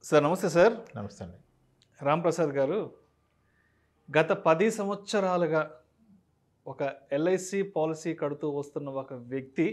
Sir నమస్తే sir నమస్తే అండి రాంప్రసాద్ గారు గత పది సంవత్సరాలుగా ఒక ఎల్ఐసి పాలసీ కడుతూ వస్తున్న ఒక వ్యక్తి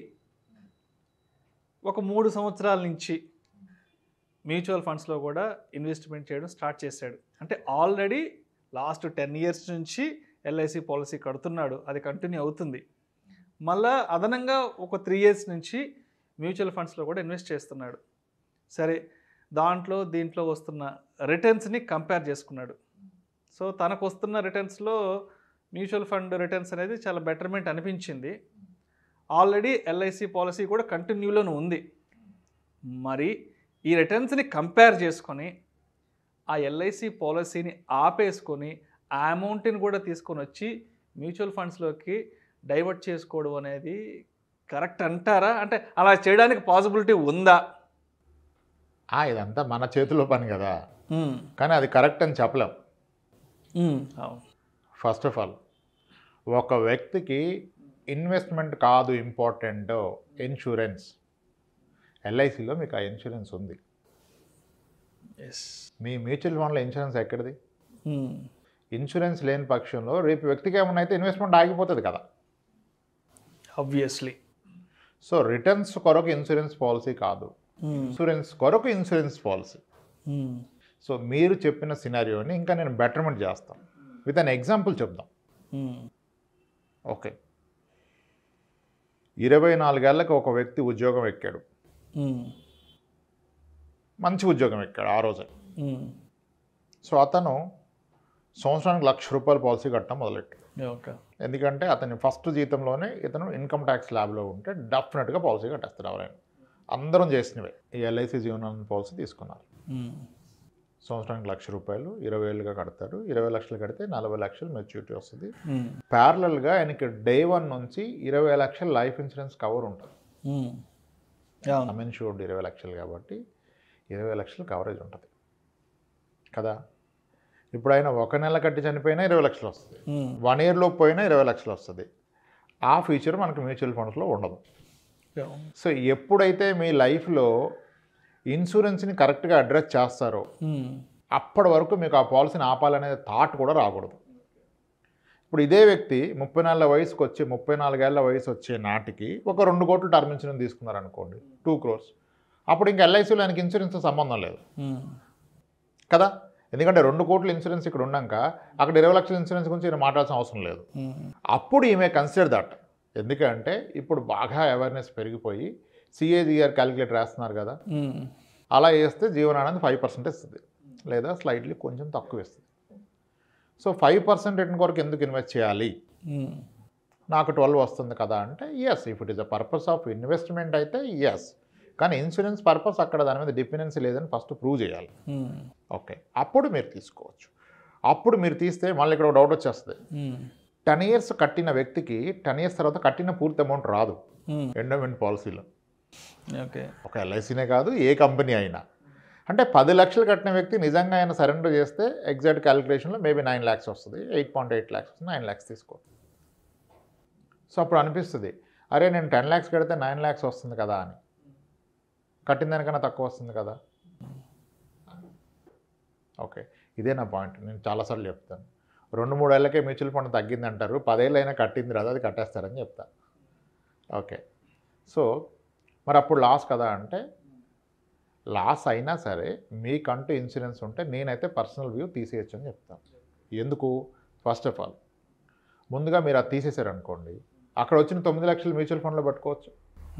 ఒక మూడు సంవత్సరాల నుంచి మ్యూచువల్ ఫండ్స్లో కూడా ఇన్వెస్ట్మెంట్ చేయడం స్టార్ట్ చేశాడు అంటే ఆల్రెడీ లాస్ట్ టెన్ ఇయర్స్ నుంచి ఎల్ఐసి పాలసీ కడుతున్నాడు అది కంటిన్యూ అవుతుంది మళ్ళా అదనంగా ఒక త్రీ ఇయర్స్ నుంచి మ్యూచువల్ ఫండ్స్లో కూడా ఇన్వెస్ట్ చేస్తున్నాడు సరే దాంట్లో దీంట్లో వస్తున్న రిటర్న్స్ని కంపేర్ చేసుకున్నాడు సో తనకు వస్తున్న రిటర్న్స్లో మ్యూచువల్ ఫండ్ రిటర్న్స్ అనేది చాలా బెటర్మెంట్ అనిపించింది ఆల్రెడీ ఎల్ఐసి పాలసీ కూడా కంటిన్యూలోనే ఉంది మరి ఈ రిటర్న్స్ని కంపేర్ చేసుకొని ఆ ఎల్ఐసి పాలసీని ఆపేసుకొని ఆ అమౌంట్ని కూడా తీసుకొని వచ్చి మ్యూచువల్ ఫండ్స్లోకి డైవర్ట్ చేసుకోవడం అనేది కరెక్ట్ అంటారా అంటే అలా చేయడానికి పాసిబిలిటీ ఉందా ఆ, ఇదంతా మన చేతిలో పని కదా ఉమ్, కానీ అది కరెక్ట్ అని చెప్పలేం ఉమ్, అవును ఫస్ట్ ఆఫ్ ఆల్ ఒక వ్యక్తికి ఇన్వెస్ట్మెంట్ కాదు ఇంపార్టెంట్ ఇన్సూరెన్స్ ఎల్ఐసిలో మీకు ఆ ఇన్సూరెన్స్ ఉంది ఎస్ మీ మ్యూచువల్ ఫండ్లో ఇన్సూరెన్స్ ఎక్కడిది ఇన్సూరెన్స్ లేని పక్షంలో రేపు వ్యక్తికి ఏమన్నా అయితే ఇన్వెస్ట్మెంట్ ఆగిపోతుంది కదా ఆబ్వియస్లీ సో రిటర్న్స్ కొరకు ఇన్సూరెన్స్ పాలసీ కాదు ఇన్సూరెన్స్ కొరకు ఇన్సూరెన్స్ పాలసీ సో మీరు చెప్పిన సినారియోని ఇంకా నేను బెటర్మెంట్ చేస్తాను విత్ అన్ ఎగ్జాంపుల్ చెప్దాం ఓకే ఇరవై నాలుగేళ్లకు ఒక వ్యక్తి ఉద్యోగం ఎక్కాడు మంచి ఉద్యోగం ఎక్కాడు ఆ రోజే సో అతను సంవత్సరానికి లక్ష రూపాయల పాలసీ కట్టడం మొదలెట్టాడు ఓకే ఎందుకంటే అతని ఫస్ట్ జీతంలోనే ఇతను ఇన్కమ్ ట్యాక్స్ ల్యాబ్లో ఉంటే డెఫినెట్గా పాలసీ కట్టేస్తాడు ఎవరైనా అందరం చేసినవే ఈ ఎల్ఐసి జీవనానంద పాలసీ తీసుకున్నారు సంవత్సరానికి లక్ష రూపాయలు ఇరవై ఏళ్ళుగా కడతాడు ఇరవై లక్షలు కడితే నలభై లక్షలు మెచ్యూరిటీ వస్తుంది ప్యారలల్గా ఆయనకి డే వన్ నుంచి ఇరవై లక్షల లైఫ్ ఇన్సూరెన్స్ కవర్ ఉంటుంది అవును అమెన్షూర్డ్ ఇరవై లక్షలు కాబట్టి ఇరవై లక్షలు కవరేజ్ ఉంటుంది కదా ఇప్పుడు ఆయన ఒక నెల కట్టి చనిపోయినా ఇరవై లక్షలు వస్తుంది వన్ ఇయర్లో పోయినా ఇరవై లక్షలు వస్తుంది ఆ ఫీచర్ మనకు మ్యూచువల్ ఫండ్స్లో ఉండదు సో ఎప్పుడైతే మీ లైఫ్లో ఇన్సూరెన్స్ని కరెక్ట్గా అడ్రస్ చేస్తారో అప్పటి వరకు మీకు ఆ పాలసీని ఆపాలనే థాట్ కూడా రాకూడదు ఇప్పుడు ఇదే వ్యక్తి ముప్పై నాలుగు వయసుకి వచ్చి ముప్పై నాలుగేళ్ల వయసు వచ్చే నాటికి ఒక రెండు కోట్లు టర్మ్ ఇన్సూరెన్స్ తీసుకున్నారనుకోండి టూ క్రోర్స్ అప్పుడు ఇంకా ఎల్ఐసీలో ఆయనకి ఇన్సూరెన్స్ సంబంధం లేదు కదా ఎందుకంటే రెండు కోట్ల ఇన్సూరెన్స్ ఇక్కడ ఉన్నాక అక్కడ ఇరవై లక్షల ఇన్సూరెన్స్ గురించి ఈయన మాట్లాడాల్సిన అవసరం లేదు అప్పుడు ఈమె కన్సిడర్ దట్ ఎందుకంటే ఇప్పుడు బాగా అవేర్నెస్ పెరిగిపోయి సిఏజిఆర్ క్యాలిక్యులేటర్ వేస్తున్నారు కదా అలా వేస్తే జీవనానంద్ ఫైవ్ పర్సెంట్ ఇస్తుంది లేదా స్లైట్లీ కొంచెం తక్కువ ఇస్తుంది సో ఫైవ్ పర్సెంట్ రిటర్న్ కొరకు ఎందుకు ఇన్వెస్ట్ చేయాలి నాకు ట్వెల్వ్ వస్తుంది కదా అంటే yes if it is a purpose of investment అయితే ఎస్ కానీ ఇన్సూరెన్స్ పర్పస్ అక్కడ దాని మీద డిపెండెన్సీ లేదని ఫస్ట్ ప్రూవ్ చేయాలి ఓకే అప్పుడు మీరు తీసుకోవచ్చు అప్పుడు మీరు తీస్తే మళ్ళీ ఇక్కడ ఒక డౌట్ వచ్చేస్తుంది టెన్ ఇయర్స్ కట్టిన వ్యక్తికి టెన్ ఇయర్స్ తర్వాత కట్టిన పూర్తి అమౌంట్ రాదు ఎండోమెంట్ పాలసీలో ఓకే ఒక ఎల్ఐసీనే కాదు ఏ కంపెనీ అయినా అంటే పది లక్షలు కట్టిన వ్యక్తి నిజంగా ఆయన సరెండర్ చేస్తే ఎగ్జాక్ట్ క్యాలిక్యులేషన్లో మేబీ నైన్ ల్యాక్స్ వస్తుంది ఎయిట్ పాయింట్ ఎయిట్ ల్యాక్స్ వస్తుంది నైన్ ల్యాక్స్ తీసుకో సో అప్పుడు అనిపిస్తుంది అరే నేను టెన్ ల్యాక్స్ కడితే నైన్ ల్యాక్స్ వస్తుంది కదా అని కట్టిన దానికన్నా తక్కువ వస్తుంది కదా ఓకే ఇదే నా పాయింట్ నేను చాలాసార్లు చెప్తాను రెండు మూడేళ్ళకే మ్యూచువల్ ఫండ్ తగ్గింది అంటారు పదేళ్ళు అయినా కట్టింది రాదు అది కట్టేస్తారని చెప్తా ఓకే సో మరి అప్పుడు లాస్ కదా అంటే లాస్ అయినా సరే మీకంటూ ఇన్సూరెన్స్ ఉంటే నేనైతే పర్సనల్ వ్యూ తీసేయచ్చు అని చెప్తాను ఎందుకు ఫస్ట్ ఆఫ్ ఆల్ ముందుగా మీరు అది తీసేశారనుకోండి అక్కడ వచ్చిన తొమ్మిది లక్షలు మ్యూచువల్ ఫండ్లో పెట్టుకోవచ్చు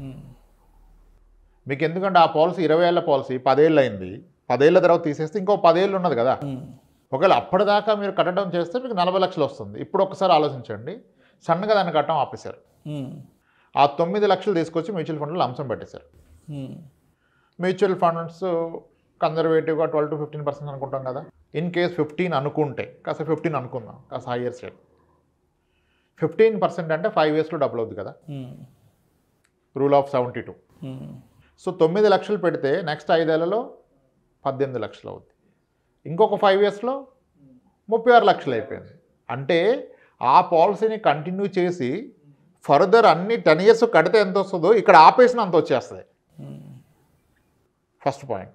మీకు ఎందుకంటే ఆ పాలసీ ఇరవై ఏళ్ళ పాలసీ పదేళ్ళు అయింది పదేళ్ల తర్వాత తీసేస్తే ఇంకో పదేళ్ళు ఉన్నది కదా ఒకవేళ అప్పటిదాకా మీరు కట్టడం చేస్తే మీకు నలభై లక్షలు వస్తుంది ఇప్పుడు ఒకసారి ఆలోచించండి సన్నగా దాన్ని కట్టడం ఆపేశారు ఆ తొమ్మిది లక్షలు తీసుకొచ్చి మ్యూచువల్ ఫండ్లో లంసం పెట్టేశారు మ్యూచువల్ ఫండ్స్ కన్జర్వేటివ్గా ట్వెల్వ్ టు ఫిఫ్టీన్ పర్సెంట్ అనుకుంటాం కదా ఇన్ కేస్ ఫిఫ్టీన్ అనుకుంటే కాస్త ఫిఫ్టీన్ అనుకుందాం కాస్త high years rate fifteen percent అంటే ఫైవ్ ఇయర్స్లో డబుల్ అవుద్ది కదా rule of seventy two so తొమ్మిది లక్షలు పెడితే నెక్స్ట్ ఐదేళ్లలో పద్దెనిమిది లక్షలు అవుద్ది ఇంకొక ఫైవ్ ఇయర్స్లో ముప్పై ఆరు లక్షలు అయిపోయింది అంటే ఆ పాలసీని కంటిన్యూ చేసి ఫర్దర్ అన్ని టెన్ ఇయర్స్ కడితే ఎంత వస్తుందో ఇక్కడ ఆపేసిన అంత వచ్చేస్తుంది ఫస్ట్ పాయింట్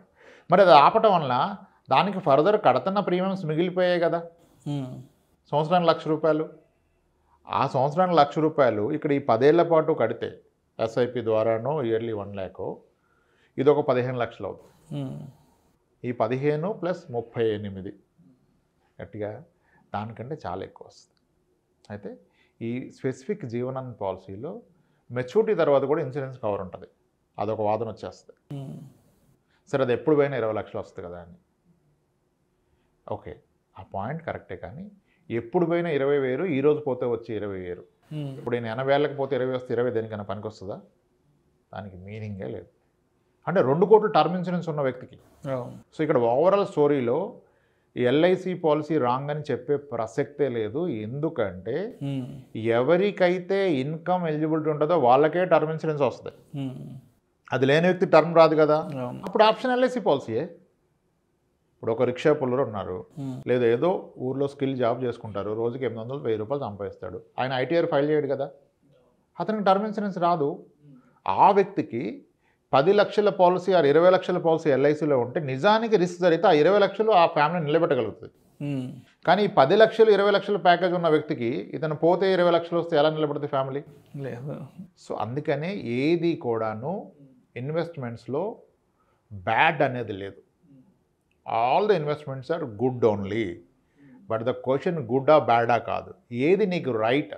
మరి అది ఆపటం వలన దానికి ఫర్దర్ కడుతున్న ప్రీమియమ్స్ మిగిలిపోయాయి కదా ఉమ్. సంవత్సరానికి లక్ష రూపాయలు ఆ సంవత్సరానికి లక్ష రూపాయలు ఇక్కడ ఈ పదేళ్ల పాటు కడితే ఎస్ఐపి ద్వారానో ఇయర్లీ వన్ ల్యాక్ ఇది ఒక పదిహేను లక్షలు అవుతుంది ఉమ్. ఈ పదిహేను ప్లస్ ముప్పై ఎనిమిది గట్టిగా దానికంటే చాలా ఎక్కువ వస్తుంది అయితే ఈ స్పెసిఫిక్ జీవనాన్ పాలసీలో మెచ్యూరిటీ తర్వాత కూడా ఇన్సూరెన్స్ కవర్ ఉంటుంది అదొక వాదన వచ్చేస్తుంది ఉమ్. సరే అది ఎప్పుడు పోయినా ఇరవై లక్షలు వస్తుంది కదా అని ఓకే ఆ పాయింట్ కరెక్టే కానీ ఎప్పుడు పోయినా ఇరవై వేలు ఈ రోజు పోతే వచ్చి ఇరవై వేలు ఉమ్. ఇప్పుడు నేను ఎనభై వేలకు పోతే ఇరవై వస్తే ఇరవై దేనికైనా పనికి వస్తుందా దానికి మీనింగే లేదు అంటే రెండు కోట్ల టర్మ్ ఇన్సూరెన్స్ ఉన్న వ్యక్తికి అవును సో ఇక్కడ ఓవరాల్ స్టోరీలో ఈ ఎల్ఐసి పాలసీ రాంగ్ అని చెప్పే ప్రసక్తే లేదు ఎందుకంటే ఉమ్. ఎవరికైతే ఇన్కమ్ ఎలిజిబిలిటీ ఉంటుందో వాళ్ళకే టర్మ్ ఇన్సూరెన్స్ వస్తుంది ఉమ్. అది లేని వ్యక్తి టర్మ్ రాదు కదా అవును అప్పుడు ఆప్షన్ ఎల్ఐసి పాలసీయే ఇప్పుడు ఒక రిక్షా పుల్లరు ఉన్నారు ఉమ్. లేదా ఏదో ఊర్లో స్కిల్ జాబ్ చేసుకుంటారు రోజుకి ఎనిమిది వందలు వెయ్యి రూపాయలు సంపాదిస్తాడు ఆయన ఐటీఆర్ ఫైల్ చేయడు కదా అతనికి టర్మ్ ఇన్సూరెన్స్ రాదు ఆ వ్యక్తికి పది లక్షల పాలసీ ఆరు ఇరవై లక్షల పాలసీ ఎల్ఐసిలో ఉంటే నిజానికి రిస్క్ జరిగితే ఆ ఇరవై లక్షలు ఆ ఫ్యామిలీ నిలబెట్టగలుగుతుంది ఉమ్. కానీ ఈ పది లక్షలు ఇరవై లక్షల ప్యాకేజ్ ఉన్న వ్యక్తికి ఇతను పోతే ఇరవై లక్షలు వస్తే ఎలా నిలబడుతుంది ఫ్యామిలీ లేదు సో అందుకనే ఏది కూడాను ఇన్వెస్ట్మెంట్స్లో బ్యాడ్ అనేది లేదు all the investments are good only but the question గుడ్డా బ్యాడా కాదు ఏది నీకు రైట్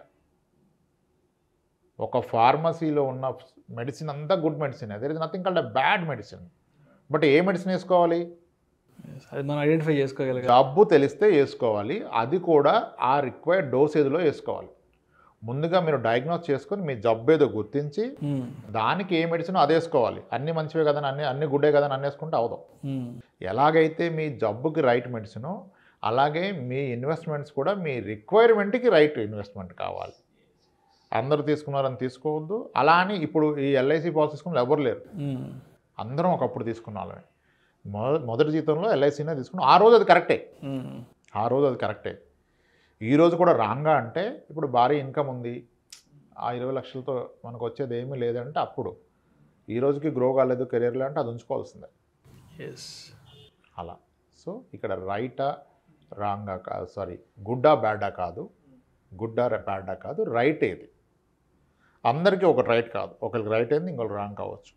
ఒక ఫార్మసీలో ఉన్న మెడిసిన్ అంతా good medicine there is nothing called a bad medicine but ఏ మెడిసిన్ వేసుకోవాలి Yes. అది మనం ఐడెంటిఫై చేసుకోగలిగాం జబ్బు తెలిస్తే వేసుకోవాలి అది కూడా ఆ రిక్వైర్డ్ డోసేజ్లో వేసుకోవాలి ముందుగా మీరు డయాగ్నోస్ చేసుకొని మీ జబ్బు ఏదో గుర్తించి ఉమ్. దానికి ఏ మెడిసిన్ అది వేసుకోవాలి అన్ని మంచివే కదా అన్ని అన్ని గుడ్డే కదా అని వేసుకుంటే అవదాం ఉమ్. ఎలాగైతే మీ జబ్బుకి రైట్ మెడిసిన్ అలాగే మీ ఇన్వెస్ట్మెంట్స్ కూడా మీ రిక్వైర్మెంట్కి రైట్ ఇన్వెస్ట్మెంట్ కావాలి అందరూ తీసుకున్నారని తీసుకోవద్దు అలా అని ఇప్పుడు ఈ ఎల్ఐసి పాలసీ తీసుకున్న ఎవరు లేరు ఉమ్. అందరం ఒకప్పుడు తీసుకున్న వాళ్ళమే మొ మొదటి జీతంలో ఎల్ఐసీనే తీసుకున్నాం ఆ రోజు అది కరెక్టే ఉమ్. ఆ రోజు అది కరెక్టే ఈ రోజు కూడా రాంగా అంటే ఇప్పుడు భారీ ఇన్కమ్ ఉంది ఆ ఇరవై లక్షలతో మనకు వచ్చేది ఏమీ లేదంటే అప్పుడు ఈ రోజుకి గ్రో కాలేదు కెరీర్లో అంటే అది ఉంచుకోవాల్సిందే ఎస్ అలా సో ఇక్కడ రైటా రాంగా కాదు సారీ గుడ్డా బ్యాడా కాదు గుడ్డా బ్యాడా కాదు రైట్ ఏది అందరికీ ఒకటి రైట్ కాదు ఒకరికి రైట్ అయింది ఇంకొకరికి రాంగ్ కావచ్చు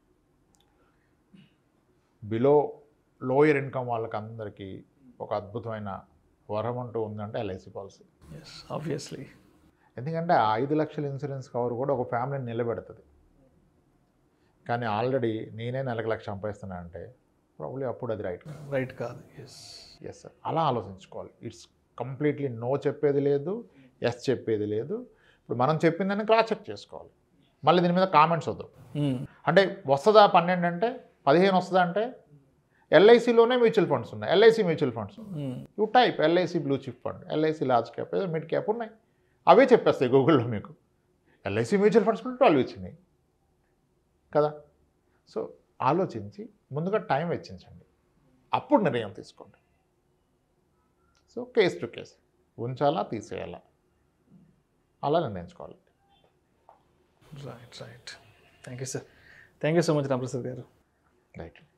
బిలో లోయర్ ఇన్కమ్ వాళ్ళకి అందరికీ ఒక అద్భుతమైన వరం అంటూ ఉందంటే ఎల్ఐసి పాలసీ ఎస్ ఆబ్వియస్లీ ఎందుకంటే ఆ ఐదు లక్షల ఇన్సూరెన్స్ కవర్ కూడా ఒక ఫ్యామిలీని నిలబెడుతుంది కానీ ఆల్రెడీ నేనే నెలకు లక్ష సంపాదిస్తున్నా అంటే ప్రాబ్లీ అప్పుడు అది రైట్ రైట్ కాదు ఎస్ ఎస్ సార్ అలా ఆలోచించుకోవాలి ఇట్స్ కంప్లీట్లీ నో చెప్పేది లేదు ఎస్ చెప్పేది లేదు ఇప్పుడు మనం చెప్పిందని క్రాస్ చెక్ చేసుకోవాలి మళ్ళీ దీని మీద కామెంట్స్ వద్దు అంటే వస్తుందా పన్నెండు అంటే పదిహేను వస్తుందా అంటే ఎల్ఐసిలోనే మ్యూచువల్ ఫండ్స్ ఉన్నాయి LIC mutual funds you type LIC blue chip fund LIC large cap ఏదో మిడ్ క్యాప్ ఉన్నాయి అవే చెప్పేస్తాయి గూగుల్లో మీకు ఎల్ఐసి మ్యూచువల్ ఫండ్స్ కూడా ట్వెల్వ్ ఇచ్చినాయి కదా సో ఆలోచించి ముందుగా టైం వెచ్చించండి అప్పుడు నిర్ణయం తీసుకోండి సో కేస్ టు కేస్ ఉంచాలా తీసేయాలా అలా నిర్ణయించుకోవాలి right right thank you sir thank you so much Ramprasad గారు రైట్